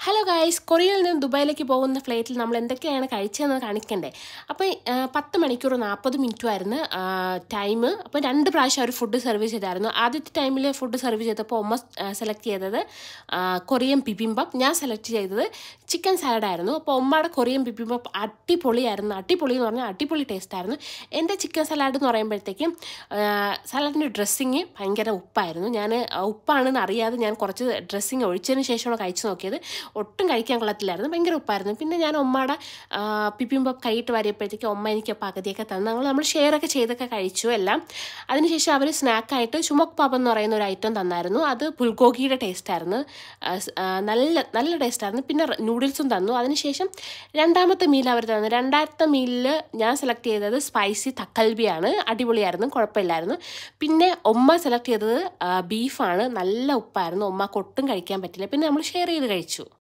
hello guys കൊറിയയിൽ നിന്ന് ദുബായിലേക്ക് പോകുന്ന ഫ്ലൈറ്റിൽ നമ്മൾ എന്തൊക്കെയാണ് കഴിച്ചതെന്ന് കാണിക്കണ്ടേ അപ്പോൾ പത്ത് മണിക്കൂർ നാൽപ്പത് മിനിറ്റുമായിരുന്നു ടൈം അപ്പോൾ രണ്ട് പ്രാവശ്യം അവർ ഫുഡ് സർവീസ് ചെയ്തായിരുന്നു ആദ്യത്തെ ടൈമിൽ ഫുഡ് സർവീസ് ചെയ്തപ്പോൾ ഉമ്മ സെലക്ട് ചെയ്തത് ആ, കൊറിയൻ ബിബിംബം ഞാൻ സെലക്ട് ചെയ്തത് ചിക്കൻ സാലഡായിരുന്നു അപ്പോൾ ഉമ്മയുടെ കൊറിയൻ ബിബിംബം അടിപൊളിയായിരുന്നു അടിപൊളി എന്ന് പറഞ്ഞാൽ അടിപൊളി ടേസ്റ്റായിരുന്നു എൻ്റെ ചിക്കൻ സലാഡ് എന്ന് പറയുമ്പോഴത്തേക്കും സലാഡിൻ്റെ ഡ്രസ്സിങ് ഭയങ്കര ഉപ്പായിരുന്നു ഞാൻ ഉപ്പാണെന്ന് അറിയാതെ ഞാൻ കുറച്ച് ഡ്രസ്സിങ് ഒഴിച്ചതിന് ശേഷമാണ് കഴിച്ചു നോക്കിയത് ഒട്ടും കഴിക്കാൻ കൊള്ളത്തില്ലായിരുന്നു ഭയങ്കര ഉപ്പായിരുന്നു പിന്നെ ഞാൻ ഉമ്മയുടെ പിപ്പിമ്പം കൈയിട്ട് വരിയപ്പോഴത്തേക്ക് ഉമ്മ എനിക്ക് പകുതിയൊക്കെ തന്നു ഞങ്ങൾ നമ്മൾ ഷെയറൊക്കെ ചെയ്തൊക്കെ കഴിച്ചു എല്ലാം അതിനുശേഷം അവർ സ്നാക്കായിട്ട് ചുമക് പാപ് എന്ന് പറയുന്ന ഒരു ഐറ്റം തന്നായിരുന്നു അത് പുൽഗോഗിയുടെ ടേസ്റ്റായിരുന്നു നല്ല നല്ല ടേസ്റ്റായിരുന്നു പിന്നെ നൂഡിൽസും തന്നു അതിനുശേഷം രണ്ടാമത്തെ മീൽ അവർ തന്നു രണ്ടാമത്തെ മീലിൽ ഞാൻ സെലക്ട് ചെയ്തത് സ്പൈസി തക്കൽബിയാണ് അടിപൊളിയായിരുന്നു കുഴപ്പമില്ലായിരുന്നു പിന്നെ ഉമ്മ സെലക്ട് ചെയ്തത് ബീഫാണ് നല്ല ഉപ്പായിരുന്നു ഉമ്മക്ക് ഒട്ടും കഴിക്കാൻ പറ്റില്ല പിന്നെ നമ്മൾ ഷെയർ ചെയ്ത് കഴിച്ചു